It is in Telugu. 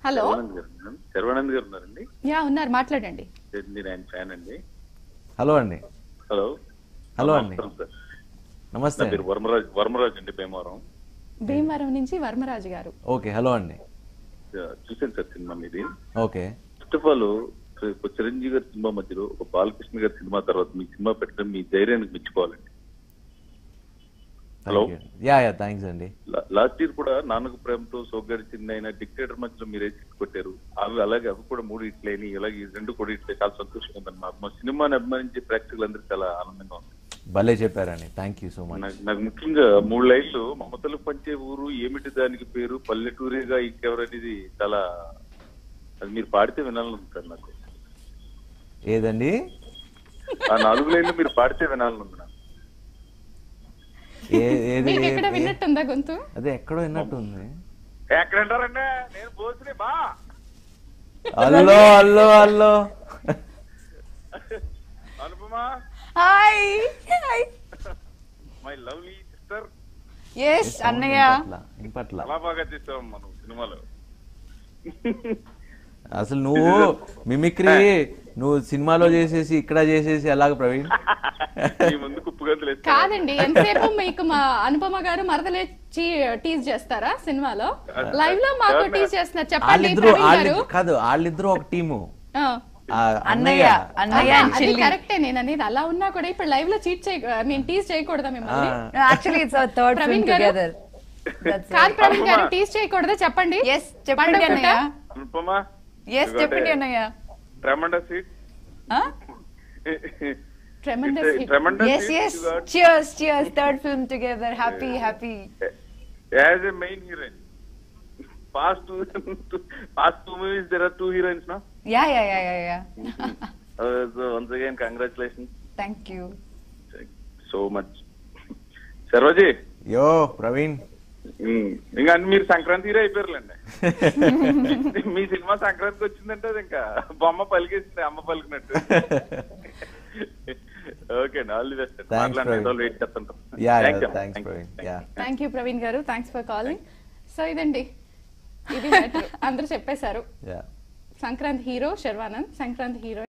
హలో శర్వానంద్ గారు ఉన్నారా? శర్వానంద్ గారు ఉన్నారండి యా ఉన్నారు మాట్లాడండి నేను ఆయన ఫ్యాన్ అండి హలో అండి హలో హలో అండి నమస్కారం సార్. నమస్తే నా అండి పేరు వర్మరాజ్ వర్మరాజ్ అండి భీమవరం భీమవరం నుంచి వర్మరాజు గారు ఓకే హలో అండి చూసాను సార్ సినిమా మీది ఓకే ఫస్ట్ ఆఫ్ ఆల్ ఒక చిరంజీవి గారి సినిమా మధ్యలో ఒక బాలకృష్ణ గారి సినిమా తర్వాత మీ సినిమా పెట్టడం మీ ధైర్యానికి మెచ్చుకోవాలండి hello. Thank you ya ya thanks అండి లా- లాస్ట్ ఇయర్ కూడా నాన్నకు ప్రేమతో సోగ్గారి చిన్న అయిన డిక్టేటర్ మధ్యలో మీరే చిట్టు కొట్టారు అవి అలాగే అవి కూడా మూడు ఇట్లేని ఇలాగే ఈ రెండు కూడా ఇట్లే చాలా సంతోషంగా ఉందన్నమాట మా సినిమాని అభిమానించే ప్రేక్షకులందరూ చాలా ఆనందంగా ఉంది భలే చెప్పారండి థ్యాంక్ యూ సో మచ్ నాకు నాకు ముఖ్యంగా మూడు లైన్లు మమతలు పంచే ఊరు ఏమిటి దానికి పేరు పల్లెటూరేగా ఇంకెవరనేది చాలా అది మీరు పాడితే వినాలని ఉంది సార్ నాకు ఏదండి ఆ నాలుగు లైన్లు మీరు పాడితే వినాలని ఉంది నాకు ఏ- ఏది మీకు ఎక్కడ ఏ- విన్నట్టుందా గొంతు అదే ఎక్కడో విన్నట్టు ఉంది ఎక్కడంటారండి నేను పోసిని బా hello hello hello Anupama hi hi my lovely sister yes అన్నయ్య ఇంపట్ల, ఇంపట్ల చాలా బాగా చేసావు మనం సినిమాలో అసలు నువ్వు మిమిక్రీ నువ్వు సినిమాలో చేసేసి ఇక్కడ చేసేసి ఎలాగ ప్రవీణ్ ఈ ముందు కుప్పుగంతులు వేస్తాను. కాదండి ఎంతసేపు మీకు మా అనుపమ గారు మరదలేచి టీజ్ చేస్తారా సినిమాలో లైవ్ లో మాకు ఎవరిని? టీజ్ చేస్తున్నారు చెప్పండి వాళ్ళిద్దరు ప్రవీణ్ గారు వాళ్ళిద్దరు కాదు వాళ్ళిద్దరు ఒక టీము ఆ. ఆ అన్నయ్య అన్నయ్య అలా, అండ్ అది చిల్లి కరెక్టే నేను అనేది అలా ఉన్నా కూడా ఇప్పుడు లైవ్ లో చీట్ చేయ మీన్ టీజ్ చేయకూడదా మిమ్మల్ని actually it's our third film Praveen గారు? టుగెదర్ కాదు ప్రవీణ్ గారు అనుపమ. టీజ్ చేయకూడదా చెప్పండి ఎస్ చెప్పండి పండగ అన్నయ్య అనుపమా ఎస్ చెప్పండి అన్నయ్య tremendous hit Tremendous hit. Tremendous yes yes cheers cheers third film together happy happy as a main heroine past past two movies there are two heroines నా ya ya ya ya ya so once again congratulation thank you so much Sharwaji yo Praveen ఇంకా అన్ని మీరు సంక్రాంతి హీరో అయిపోయారులేండి మీ సినిమా సంక్రాంతికి వచ్చిందంటే అది ఇంకా బొమ్మ పలికేసింది అమ్మ పలికినట్టు ఓకే అండి all the best Thanks, Praveen. Wait చేస్తుంటాం ya Thank you. Thanks Thank you. Praveen ya thank you Praveen గారు థ్యాంక్స్ ఫర్ కాలింగ్ సో ఇదండి ఇది matter. అందరూ చెప్పేశారు ya Sankranti hero Sharwanand Sankranti hero